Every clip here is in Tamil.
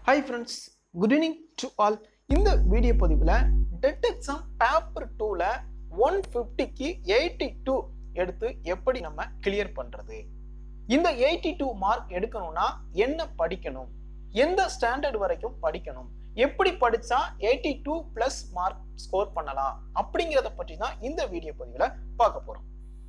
hi friends good evening to all இந்த வீடியோ பதிவில் டெட் எக்ஸாம் பேப்பர் டூவில் ஒன் ஃபிஃப்டிக்கு எயிட்டி டூ எடுத்து எப்படி நம்ம கிளியர் பண்ணுறது இந்த எயிட்டி டூ மார்க் எடுக்கணும்னா என்ன படிக்கணும் எந்த ஸ்டாண்டர்ட் வரைக்கும் படிக்கணும் எப்படி படித்தா eighty two plus mark score பண்ணலாம் அப்படிங்கிறத பற்றி தான் இந்த வீடியோ பதிவில் பார்க்க போகிறோம்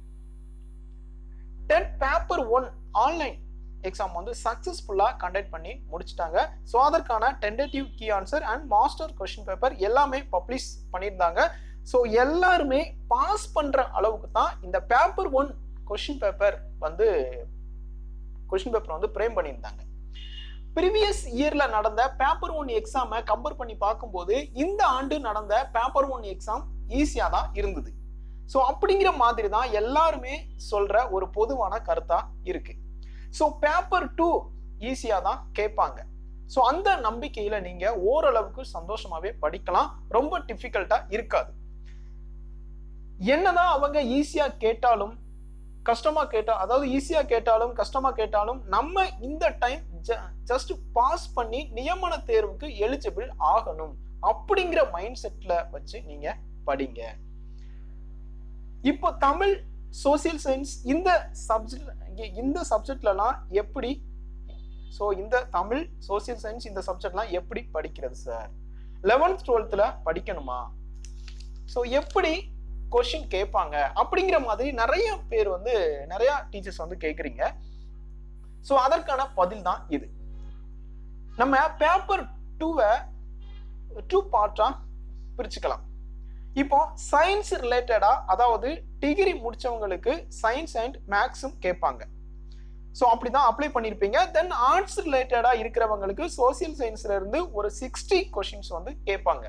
TET paper one online exam வந்து சக்ஸஸ்ஃபுல்லாக கண்டக்ட் பண்ணி முடிச்சிட்டாங்க ஸோ அதற்கான tentative key answer and master question paper எல்லாமே பப்ளிஷ் பண்ணியிருந்தாங்க ஸோ எல்லாருமே பாஸ் பண்ணுற அளவுக்கு தான் இந்த பேப்பர் ஒன் கொஷின் பேப்பர் வந்து கொஷின் பேப்பர் வந்து ஃப்ரேம் பண்ணியிருந்தாங்க ப்ரீவியஸ் இயரில் நடந்த பேப்பர் ஒன் எக்ஸாமை கம்பேர் பண்ணி பார்க்கும்போது இந்த ஆண்டு நடந்த பேப்பர் ஒன் எக்ஸாம் ஈஸியாக தான் இருந்தது ஸோ அப்படிங்கிற மாதிரி தான் எல்லாருமே சொல்கிற ஒரு பொதுவான கருத்தாக இருக்குது ஸோ பேப்பர் டூ ஈஸியாக தான் கேட்பாங்க ஸோ அந்த நம்பிக்கையில் நீங்கள் ஓரளவுக்கு சந்தோஷமாகவே படிக்கலாம் ரொம்ப டிஃபிகல்ட்டாக இருக்காது என்னதான் அவங்க ஈஸியாக கேட்டாலும் கஷ்டமாக கேட்டால் அதாவது ஈஸியாக கேட்டாலும் கஷ்டமாக கேட்டாலும் நம்ம இந்த டைம் ஜஸ்ட் பாஸ் பண்ணி நியமன தேர்வுக்கு எலிஜிபிள் ஆகணும் அப்படிங்கிற மைண்ட் செட்டில் வச்சு நீங்கள் படிங்க இப்போ தமிழ் சோசியல் சயின்ஸ் இந்த சப்ஜெக்ட் இந்த சப்ஜெக்ட்லலாம் எப்படி ஸோ இந்த தமிழ் சோசியல் சயின்ஸ் இந்த சப்ஜெக்ட்லாம் எப்படி படிக்கிறது சார் லெவன்த் டுவெல்த்தில் படிக்கணுமா ஸோ எப்படி கொஷின் கேட்பாங்க அப்படிங்கிற மாதிரி நிறைய பேர் வந்து நிறைய டீச்சர்ஸ் வந்து கேட்குறீங்க ஸோ அதற்கான பதில் தான் இது நம்ம பேப்பர் டூவை டூ பார்ட்டாக பிரிச்சுக்கலாம் இப்போ சயின்ஸ் ரிலேட்டடா அதாவது டிகிரி முடிச்சவங்களுக்கு சயின்ஸ் அண்ட் மேக்ஸும் கேட்பாங்க ஸோ அப்படிதான் அப்ளை பண்ணியிருப்பீங்க தென் ஆர்ட்ஸ் ரிலேட்டடா இருக்கிறவங்களுக்கு சோசியல் சயின்ஸ்ல இருந்து ஒரு சிக்ஸ்டி கொஷின்ஸ் வந்து கேட்பாங்க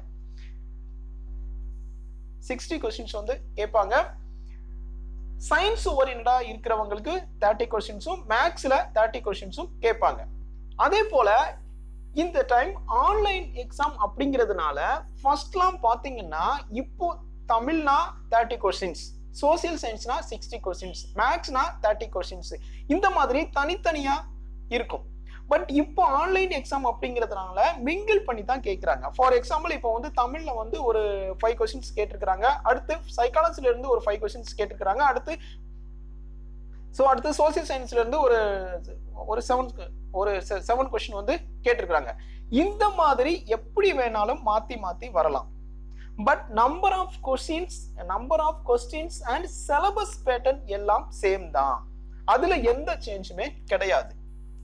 சிக்ஸ்டி கொஷின்ஸ் வந்து கேட்பாங்க சயின்ஸ் ஓரியன்டா இருக்கிறவங்களுக்கு தேர்ட்டி கொஷின்ஸும் மேக்ஸ்ல தேர்ட்டி கொஷின்ஸும் கேட்பாங்க அதே போல இந்த டைம் ஆன்லைன் எக்ஸாம் அப்படிங்கிறதுனால ஃபர்ஸ்ட்லாம் பார்த்தீங்கன்னா இப்போ தமிழ்னா தேர்ட்டி கொஸ்டின்ஸ் சோசியல் சயின்ஸ்னா சிக்ஸ்டி கொஸ்டின்ஸ் மேக்ஸ்னா தேர்ட்டி கொஸ்டின்ஸ் இந்த மாதிரி தனித்தனியா இருக்கும் பட் இப்போ ஆன்லைன் எக்ஸாம் அப்படிங்கிறதுனால மிங்கிள் பண்ணி தான் கேட்குறாங்க ஃபார் எக்ஸாம்பிள் இப்போ வந்து தமிழில் வந்து ஒரு ஃபைவ் கொஸ்டின்ஸ் கேட்டிருக்கிறாங்க அடுத்து சைக்காலஜில இருந்து ஒரு ஃபைவ் கொஸ்டின்ஸ் கேட்டிருக்கிறாங்க அடுத்து ஸோ அடுத்து சோசியல் சயின்ஸ்ல இருந்து ஒரு ஒரு செவன் ஒரு செவன் கொஸ்டின் வந்து கேட்டிருக்கிறாங்க இந்த மாதிரி எப்படி வேணாலும் மாத்தி மாத்தி வரலாம் but number of questions number of questions and syllabus pattern எல்லாம் சேம் தான் அதுல எந்த சேஞ்சுமே கிடையாது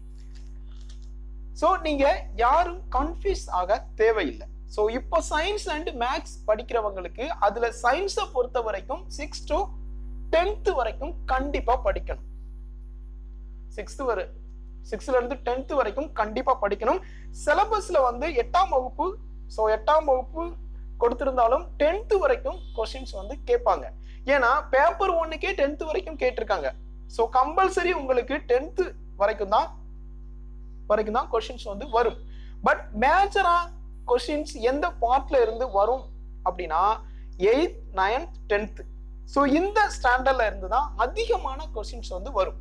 ஸோ நீங்க யாரும் கன்ஃபியூஸ் ஆக தேவையில்லை ஸோ இப்போ சயின்ஸ் அண்ட் மேக்ஸ் படிக்கிறவங்களுக்கு அதுல சயின்ஸை பொறுத்த வரைக்கும் சிக்ஸ் டு டென்த்து வரைக்கும் கண்டிப்பா படிக்கணும் சிக்ஸ்த் வரை சிக்ஸ்த்ல இருந்து டென்த் வரைக்கும் கண்டிப்பா படிக்கணும் சிலபஸ்ல வந்து எட்டாம் வகுப்பு ஸோ எட்டாம் வகுப்பு கொடுத்திருந்தாலும் டென்த் வரைக்கும் கொஸ்டின்ஸ் வந்து கேட்பாங்க ஏன்னா பேப்பர் ஒன்னுக்கே டென்த் வரைக்கும் கேட்டிருக்காங்க ஸோ கம்பல்சரி உங்களுக்கு டென்த் வரைக்கும் தான் வரைக்கும் தான் கொஸ்டின்ஸ் வந்து வரும் பட் மேஜரா கொஸ்டின்ஸ் எந்த பார்ட்ல இருந்து வரும் அப்படின்னா எயித் நைன்த் டென்த் ஸோ இந்த ஸ்டாண்டர்ட்ல இருந்து தான் அதிகமான கொஸ்டின்ஸ் வந்து வரும்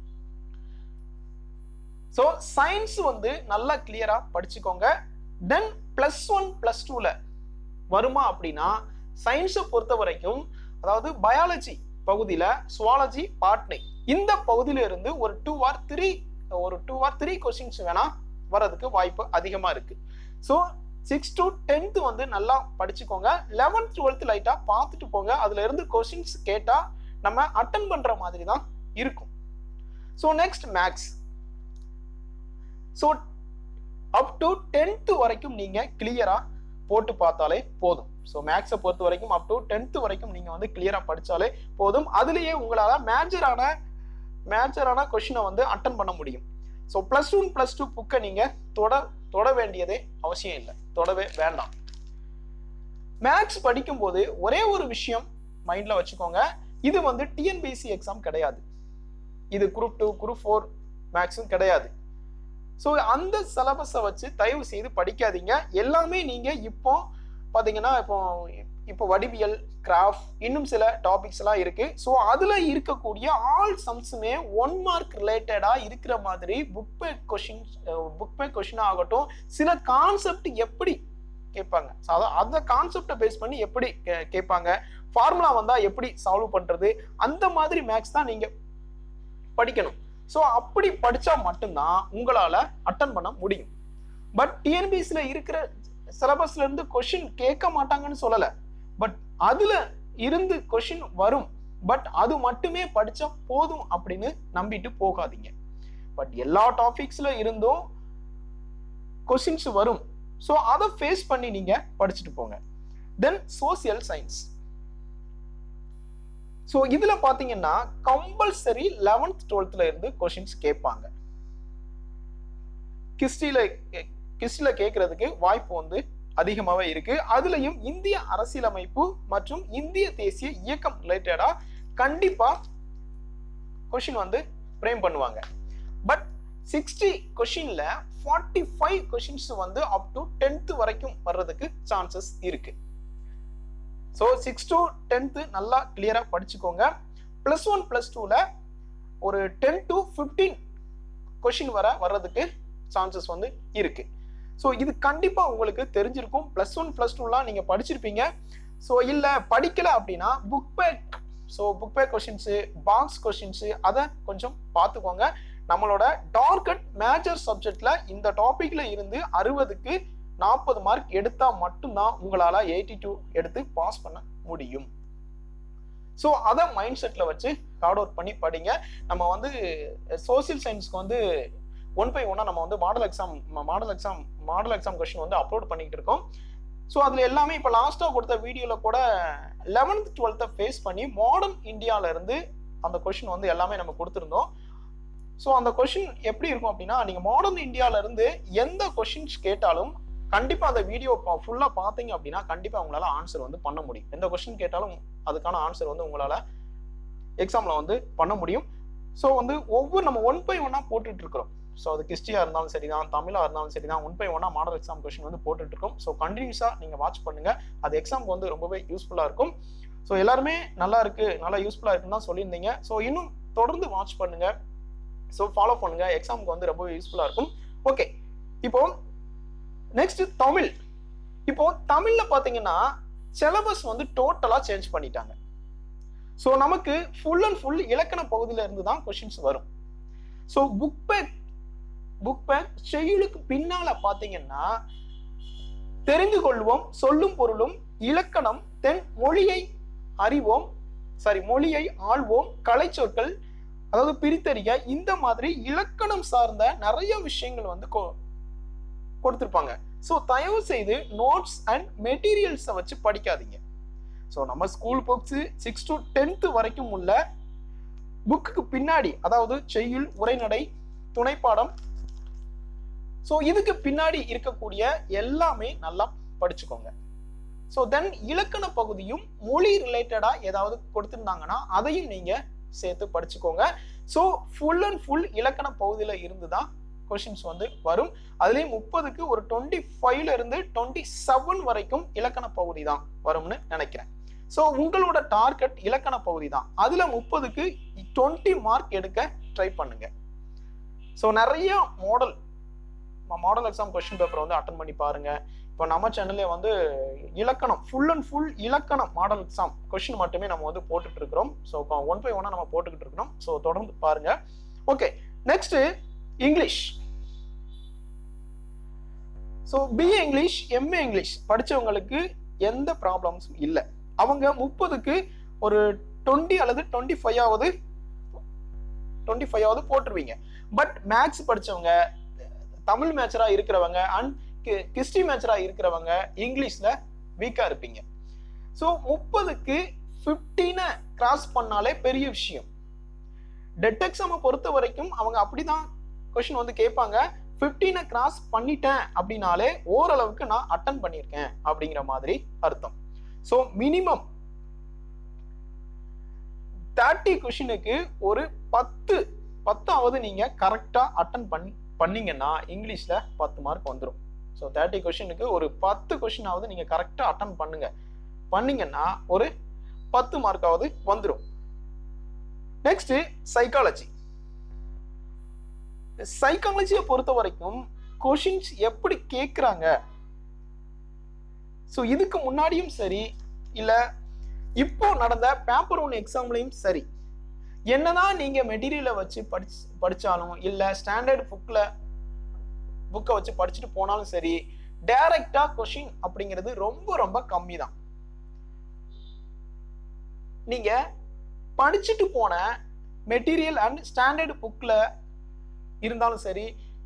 ஸோ சயின்ஸ் வந்து நல்லா கிளியரா படிச்சுக்கோங்க தென் பிளஸ் ஒன் பிளஸ் டூல வருமா அப்படின்னா சயின்ஸை பொறுத்த வரைக்கும் அதாவது பயாலஜி பகுதியில சுவாலஜி பாட்னை இந்த பகுதியில இருந்து ஒரு டூ ஆர் த்ரீ ஒரு டூ ஆர் த்ரீ கொஸ்டின்ஸ் வேணா வரதுக்கு வாய்ப்பு அதிகமா இருக்கு ஸோ சிக்ஸ் டு டென்த் வந்து நல்லா படிச்சுக்கோங்க லெவன்த் டுவெல்த் லைட்டா பார்த்துட்டு போங்க அதுல இருந்து கொஸ்டின்ஸ் கேட்டா நம்ம அட்டன் பண்ற மாதிரி தான் இருக்கும் so next maths so up to tenth வரைக்கும் நீங்கள் கிளியராக போட்டு பார்த்தாலே போதும் ஸோ மேக்ஸை பொறுத்த வரைக்கும் அப் டு டென்த்து வரைக்கும் நீங்கள் வந்து கிளியராக படித்தாலே போதும் அதுலேயே உங்களால் மேஜரான மேஜரான கொஷினை வந்து அட்டன் பண்ண முடியும் so plus one plus two புக்கை நீங்கள் தொட தொட வேண்டியதே அவசியம் இல்லை தொடவே வேண்டாம் மேக்ஸ் படிக்கும்போது ஒரே ஒரு விஷயம் மைண்டில் வச்சுக்கோங்க இது வந்து டிஎன்பிசி எக்ஸாம் கிடையாது இது குரூப் டூ குரூப் ஃபோர் மேக்ஸும் கிடையாது ஸோ அந்த சிலபஸை வச்சு தயவு செய்து படிக்காதீங்க எல்லாமே நீங்கள் இப்போ பார்த்தீங்கன்னா இப்போ இப்போ வடிவியல் கிராஃப்ட் இன்னும் சில டாபிக்ஸ் எல்லாம் இருக்கு ஸோ அதுல இருக்கக்கூடிய ஆல் சம்ஸுமே ஒன் மார்க் ரிலேட்டடா இருக்கிற மாதிரி book back question book back question ஆகட்டும் சில கான்செப்ட் எப்படி கேட்பாங்க So, அத- அந்த கான்செப்டை பேஸ் பண்ணி எப்படி கே- கேட்பாங்க ஃபார்முலா வந்தா எப்படி சால்வ் பண்றது அந்த மாதிரி மேக்ஸ் தான் நீங்க படிக்கணும் ஸோ அப்படி படிச்சா மட்டும்தான் உங்களால அட்டன் பண்ண முடியும் பட் டிஎன்பிஎஸ்ல இருக்கிற சிலபஸ்ல இருந்து கொஷின் கேட்க மாட்டாங்கன்னு சொல்லல பட் அதுல இருந்து கொஷின் வரும் பட் அது மட்டுமே படிச்சா போதும் அப்படின்னு நம்பிட்டு போகாதீங்க பட் எல்லா டாபிக்ஸ்ல இருந்தும் கொஷின்ஸ் வரும் ஸோ அதை ஃபேஸ் பண்ணி நீங்க படிச்சுட்டு போங்க தென் சோசியல் சயின்ஸ் ஸோ இதுல பாத்தீங்கன்னா கம்பல்சரி லெவன்த் டுவெல்த்ல இருந்து கொஷின்ஸ் கேட்பாங்க கிஸ்டில கிஸ்டில கேட்கறதுக்கு வாய்ப்பு வந்து அதிகமாவே இருக்கு அதுலயும் இந்திய அரசியலமைப்பு மற்றும் இந்திய தேசிய இயக்கம் ரிலேட்டடா கண்டிப்பா கொஷின் வந்து ஃப்ரேம் பண்ணுவாங்க பட் சிக்ஸ்டி கொஷின்ல ஃபார்ட்டி ஃபைவ் கொஷின்ஸ் வந்து அப் டு டென்த் வரைக்கும் வர்றதுக்கு சான்சஸ் இருக்கு ஸோ சிக்ஸ் டு டென்த்து நல்லா கிளியரா படிச்சுக்கோங்க ப்ளஸ் ஒன் ப்ளஸ் டூல ஒரு டென் டு ஃபிஃப்டீன் கொஷின் வர வர்றதுக்கு சான்சஸ் வந்து இருக்கு ஸோ இது கண்டிப்பா உங்களுக்கு தெரிஞ்சிருக்கும் ப்ளஸ் ஒன் ப்ளஸ் டூலாம் நீங்க படிச்சிருப்பீங்க ஸோ இல்ல படிக்கல அப்படின்னா book back so book back questions box questions அதை கொஞ்சம் பார்த்துக்கோங்க நம்மளோட டார்கட் மேஜர் சப்ஜெக்ட்ல இந்த டாபிக்ல இருந்து அறுபதுக்கு நாற்பது மார்க் எடுத்தா மட்டும்தான் உங்களால எயிட்டி டூ எடுத்து பாஸ் பண்ண முடியும் ஸோ அதை மைண்ட் செட்ல வச்சு ஹார்ட் ஒர்க் பண்ணி படிங்க நம்ம வந்து சோசியல் சயின்ஸ்க்கு வந்து ஒன் பை ஒன்னா நம்ம வந்து model exam model exam model exam question வந்து அப்லோட் பண்ணிக்கிட்டு இருக்கோம் ஸோ அதில் எல்லாமே இப்போ லாஸ்ட்டாக கொடுத்த வீடியோவில் கூட லெவன்த் டுவெல்த்தை ஃபேஸ் பண்ணி மாடர்ன் இந்தியால இருந்து அந்த கொஷின் வந்து எல்லாமே நம்ம கொடுத்துருந்தோம் ஸோ அந்த கொஷின் எப்படி இருக்கும் அப்படின்னா நீங்கள் மாடர்ன் இந்தியால இருந்து எந்த கொஷின்ஸ் கேட்டாலும் கண்டிப்பாக அந்த வீடியோ ஃபுல்லாக பார்த்தீங்க அப்படின்னா கண்டிப்பாக உங்களால் ஆன்சர் வந்து பண்ண முடியும் எந்த கொஷின் கேட்டாலும் அதுக்கான ஆன்சர் வந்து உங்களால் எக்ஸாமில் வந்து பண்ண முடியும் ஸோ வந்து ஒவ்வொரு நம்ம ஒன் பை ஒன்னாக போட்டுட்டு இருக்கிறோம் ஸோ அது கிறிஸ்டியாக இருந்தாலும் சரி தான் தமிழாக இருந்தாலும் சரி தான் ஒன் பை ஒன்னாக மாடல் எக்ஸாம் கொஷின் வந்து போட்டுட்டு இருக்கோம் ஸோ கண்டினியூஸாக நீங்கள் வாட்ச் பண்ணுங்க அது எக்ஸாம்க்கு வந்து ரொம்பவே யூஸ்ஃபுல்லாக இருக்கும் ஸோ எல்லாருமே நல்லா இருக்கு நல்லா யூஸ்ஃபுல்லாக இருக்குன்னு தான் சொல்லியிருந்தீங்க ஸோ இன்னும் தொடர்ந்து வாட்ச் பண்ணுங்க ஸோ ஃபாலோ பண்ணுங்க எக்ஸாமுக்கு வந்து ரொம்பவே யூஸ்ஃபுல்லாக இருக்கும் ஓகே இப்போ நெக்ஸ்ட் தமிழ் இப்போ தமிழ்ல பாத்தீங்கன்னா சிலபஸ் வந்து டோட்டலா சேஞ்ச் பண்ணிட்டாங்க ஸோ நமக்கு ஃபுல் அண்ட் ஃபுல் இலக்கண பகுதியில இருந்து தான் கொஷின்ஸ் வரும் so book back book back செய்யுளுக்கு பின்னால பாத்தீங்கன்னா தெரிந்து கொள்வோம் சொல்லும் பொருளும் இலக்கணம் தென் மொழியை அறிவோம் சாரி மொழியை ஆள்வோம் கலைச்சொற்கள் அதாவது பிரித்தறிய இந்த மாதிரி இலக்கணம் சார்ந்த நிறைய விஷயங்கள் வந்து கொ- கொடுத்திருப்பாங்க ஸோ தயவு செய்து நோட்ஸ் அண்ட் மெட்டீரியல்ஸை வச்சு படிக்காதீங்க ஸோ நம்ம school books six to tenth வரைக்கும் உள்ள புக்குக்கு பின்னாடி அதாவது செய்யுள் உரைநடை துணைப்பாடம் ஸோ இதுக்கு பின்னாடி இருக்கக்கூடிய எல்லாமே நல்லா படிச்சுக்கோங்க ஸோ தென் இலக்கண பகுதியும் மொழி ரிலேட்டடா ஏதாவது கொடுத்திருந்தாங்கன்னா அதையும் நீங்க சேர்த்து படிச்சுக்கோங்க ஸோ ஃபுல் அண்ட் ஃபுல் இலக்கண பகுதியில இருந்து தான் கொஷின்ஸ் வந்து வரும் அதுலயும் முப்பதுக்கு ஒரு டுவெண்ட்டி ஃபைவ்ல இருந்து டுவெண்ட்டி செவன் வரைக்கும் இலக்கண பகுதி தான் வரும்னு நினைக்கிறேன் ஸோ உங்களோட டார்கெட் இலக்கண பகுதி தான் அதுல முப்பதுக்கு டுவெண்ட்டி மார்க் எடுக்க ட்ரை பண்ணுங்க ஸோ நிறைய model model exam question paper வந்து அட்டன் பண்ணி பாருங்க இப்போ நம்ம சேனல்லே வந்து இலக்கணம் ஃபுல் அண்ட் ஃபுல் இலக்கணம் மாடல் எக்ஸாம் கொஸ்டின் மட்டுமே நம்ம வந்து போட்டுட்டு இருக்கிறோம் ஸோ ஒன் பை ஒன்னா நம்ம போட்டுக்கிட்டு இருக்கிறோம் ஸோ தொடர்ந்து பாருங்க okay next English so BA English MA English படிச்சவங்களுக்கு எந்த ப்ராப்ளம்ஸும் இல்லை அவங்க முப்பதுக்கு ஒரு டுவெண்ட்டி அல்லது டுவெண்ட்டி ஃபைவ் ஆவது டுவெண்ட்டி ஃபைவ் ஆவது போட்டுருவீங்க பட் மேக்ஸ் படிச்சவங்க தமிழ் மேட்சரா இருக்கிறவங்க அண்ட் கிறிஸ்டி மேட்சரா இருக்கிறவங்க இங்கிலீஷ்ல வீக்கா இருப்பீங்க ஸோ முப்பதுக்கு ஃபிஃப்டீனை கிராஸ் பண்ணாலே பெரிய விஷயம் டெட் எக்ஸாமை பொறுத்த வரைக்கும் அவங்க அப்படிதான் கொஷின் வந்து கேட்பாங்க ஃபிஃப்டீனை கிராஸ் பண்ணிட்டேன் அப்படின்னாலே ஓரளவுக்கு நான் அட்டன் பண்ணியிருக்கேன் அப்படிங்கிற மாதிரி அர்த்தம் ஸோ மினிமம் தேர்ட்டி கொஷினுக்கு ஒரு பத்து பத்தாவது நீங்க கரெக்டா அட்டன் பண்ணி பண்ணீங்கன்னா இங்கிலீஷ்ல பத்து மார்க் வந்துடும் ஸோ தேர்ட்டி கொஷினுக்கு ஒரு பத்து கொஷினாவது நீங்க கரெக்டா அட்டன் பண்ணுங்க பண்ணீங்கன்னா ஒரு பத்து மார்க்காவது வந்துடும் நெக்ஸ்ட் சைக்காலஜி சைக்காலஜியை பொறுத்த வரைக்கும் கொஷின்ஸ் எப்படி கேட்குறாங்க ஸோ இதுக்கு முன்னாடியும் சரி இல்லை இப்போ நடந்த பேப்பர் ஒன் எக்ஸாம்லையும் சரி என்னதான் நீங்க மெட்டீரியலை வச்சு படிச்சு படிச்சாலும் இல்லை ஸ்டாண்டர்ட் புக்கில் புக்கை வச்சு படிச்சுட்டு போனாலும் சரி டைரக்டா கொஷின் அப்படிங்கிறது ரொம்ப ரொம்ப கம்மி தான் நீங்க படிச்சுட்டு போன மெட்டீரியல் அண்ட் ஸ்டாண்டர்ட் புக்ல இருந்தாலும் சரி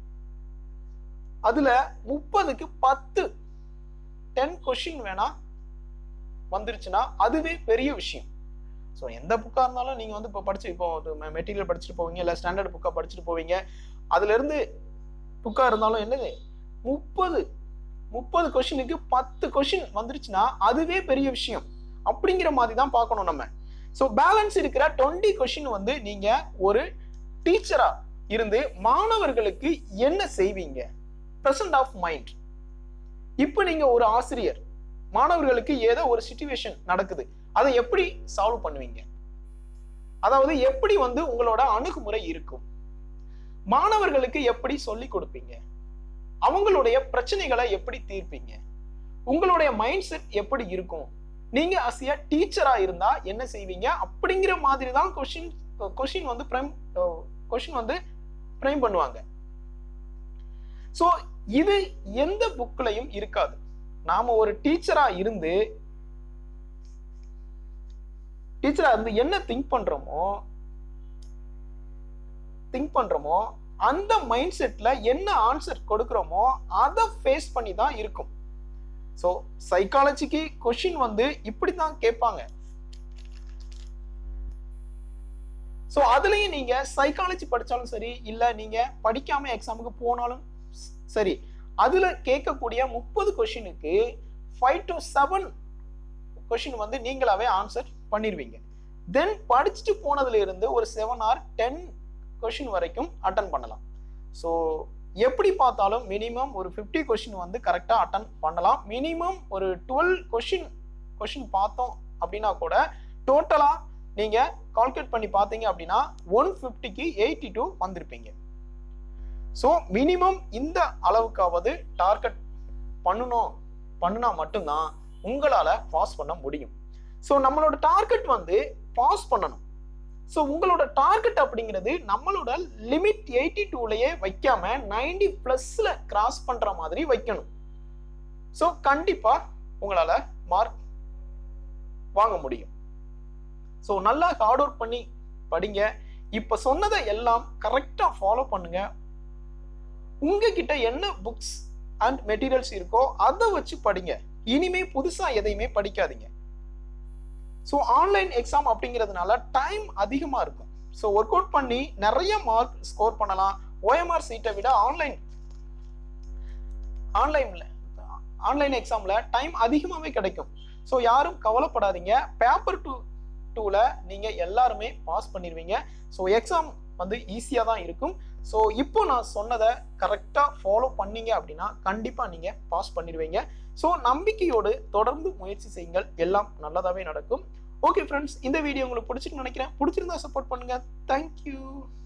அதுல முப்பதுக்கு பத்து டென் கொஷின் வேணா வந்துருச்சுன்னா அதுவே பெரிய விஷயம் ஸோ எந்த புக்காக இருந்தாலும் நீங்கள் வந்து இப்போ படிச்சு இப்போ மெட்டீரியல் படிச்சுட்டு போவீங்க இல்லை ஸ்டாண்டர்ட் புக்காக படிச்சுட்டு போவீங்க அதுலேருந்து புக்காக இருந்தாலும் என்னது முப்பது முப்பது கொஷினுக்கு பத்து கொஷின் வந்துருச்சுன்னா அதுவே பெரிய விஷயம் அப்படிங்கிற மாதிரி தான் பார்க்கணும் நம்ம ஸோ பேலன்ஸ் இருக்கிற டுவெண்ட்டி கொஷின் வந்து நீங்கள் ஒரு டீச்சரா இருந்து மாணவர்களுக்கு என்ன செய்வீங்க ப்ரெசன்ட் ஆஃப் மைண்ட் இப்போ நீங்கள் ஒரு ஆசிரியர் மாணவர்களுக்கு ஏதோ ஒரு சுச்சுவேஷன் நடக்குது அதை எப்படி சால்வ் பண்ணுவீங்க அதாவது எப்படி வந்து உங்களோட அணுகுமுறை இருக்கும் மாணவர்களுக்கு எப்படி சொல்லி கொடுப்பீங்க அவங்களுடைய பிரச்சனைகளை எப்படி தீர்ப்பீங்க உங்களுடைய மைண்ட் செட் எப்படி இருக்கும் நீங்க அசிய டீச்சரா இருந்தா என்ன செய்வீங்க அப்படிங்கிற மாதிரி தான் கொஷின் கொஷின் வந்து பிரைம் கொஷின் வந்து பிரைம் பண்ணுவாங்க ஸோ இது எந்த புக்லையும் இருக்காது நாம ஒரு டீச்சரா இருந்து டீச்சரா இருந்து என்ன திங்க் பண்றோமோ திங்க் பண்றோமோ அந்த மைண்ட் செட்ல என்ன ஆன்சர் கொடுக்குறோமோ அதை ஃபேஸ் பண்ணி தான் இருக்கும் ஸோ சைக்காலஜிக்கு கொஷின் வந்து இப்படி தான் கேட்பாங்க ஸோ அதுலயும் நீங்க சைக்காலஜி படிச்சாலும் சரி இல்ல நீங்க படிக்காம எக்ஸாமுக்கு போனாலும் சரி அதுல கேட்கக்கூடிய முப்பது கொஷினுக்கு ஃபைவ் டு செவன் கொஷின் வந்து நீங்களாவே ஆன்சர் பண்ணிடுவீங்க தென் படிச்சுட்டு போனதுல இருந்து ஒரு செவன் ஆர் டென் கொஷின் வரைக்கும் அட்டன் பண்ணலாம் ஸோ எப்படி பார்த்தாலும் மினிமம் ஒரு ஃபிஃப்டி கொஷின் வந்து கரெக்டாக அட்டன் பண்ணலாம் மினிமம் ஒரு டுவெல் கொஷின் கொஷின் பார்த்தோம் அப்படின்னா கூட டோட்டலாக நீங்கள் கால்குலேட் பண்ணி பார்த்தீங்க அப்படின்னா ஒன் ஃபிஃப்டிக்கு எயிட்டி டூ வந்திருப்பீங்க ஸோ மினிமம் இந்த அளவுக்காவது டார்கெட் பண்ணணும் பண்ணுனா மட்டும்தான் உங்களால் பாஸ் பண்ண முடியும் ஸோ நம்மளோட டார்கெட் வந்து பாஸ் பண்ணணும் ஸோ உங்களோட டார்கெட் அப்படிங்கிறது நம்மளோட லிமிட் எயிட்டி டூலையே வைக்காம நைன்டி பிளஸ்ல கிராஸ் பண்ற மாதிரி வைக்கணும் ஸோ கண்டிப்பா உங்களால மார்க் வாங்க முடியும் ஸோ நல்லா ஹார்ட் ஒர்க் பண்ணி படிங்க இப்ப சொன்னதை எல்லாம் கரெக்டா ஃபாலோ பண்ணுங்க உங்ககிட்ட என்ன புக்ஸ் அண்ட் மெட்டீரியல்ஸ் இருக்கோ அதை வச்சு படிங்க இனிமே புதுசா எதையுமே படிக்காதீங்க ஸோ ஆன்லைன் எக்ஸாம் அப்படிங்கிறதுனால டைம் அதிகமாக இருக்கும் ஸோ ஒர்க் அவுட் பண்ணி நிறைய மார்க் ஸ்கோர் பண்ணலாம் ஓஎம்ஆர் சீட்டை விட ஆன்லைன் ஆன்லைன்ல ஆன்லைன் எக்ஸாம்ல டைம் அதிகமாகவே கிடைக்கும் ஸோ யாரும் கவலைப்படாதீங்க பேப்பர் டூ டூவில் நீங்கள் எல்லாருமே பாஸ் பண்ணிடுவீங்க ஸோ எக்ஸாம் வந்து ஈஸியாக தான் இருக்கும் ஸோ இப்போ நான் சொன்னதை கரெக்டாக ஃபாலோ பண்ணீங்க அப்படின்னா கண்டிப்பாக நீங்கள் பாஸ் பண்ணிடுவீங்க ஸோ நம்பிக்கையோடு தொடர்ந்து முயற்சி செய்யுங்கள் எல்லாம் நல்லதாகவே நடக்கும் ஓகே ஃப்ரெண்ட்ஸ் இந்த வீடியோ உங்களுக்கு பிடிச்சிருக்கு நினைக்கிறேன் பிடிச்சிருந்தா சப்போர்ட் பண்ணுங்க தேங்க்யூ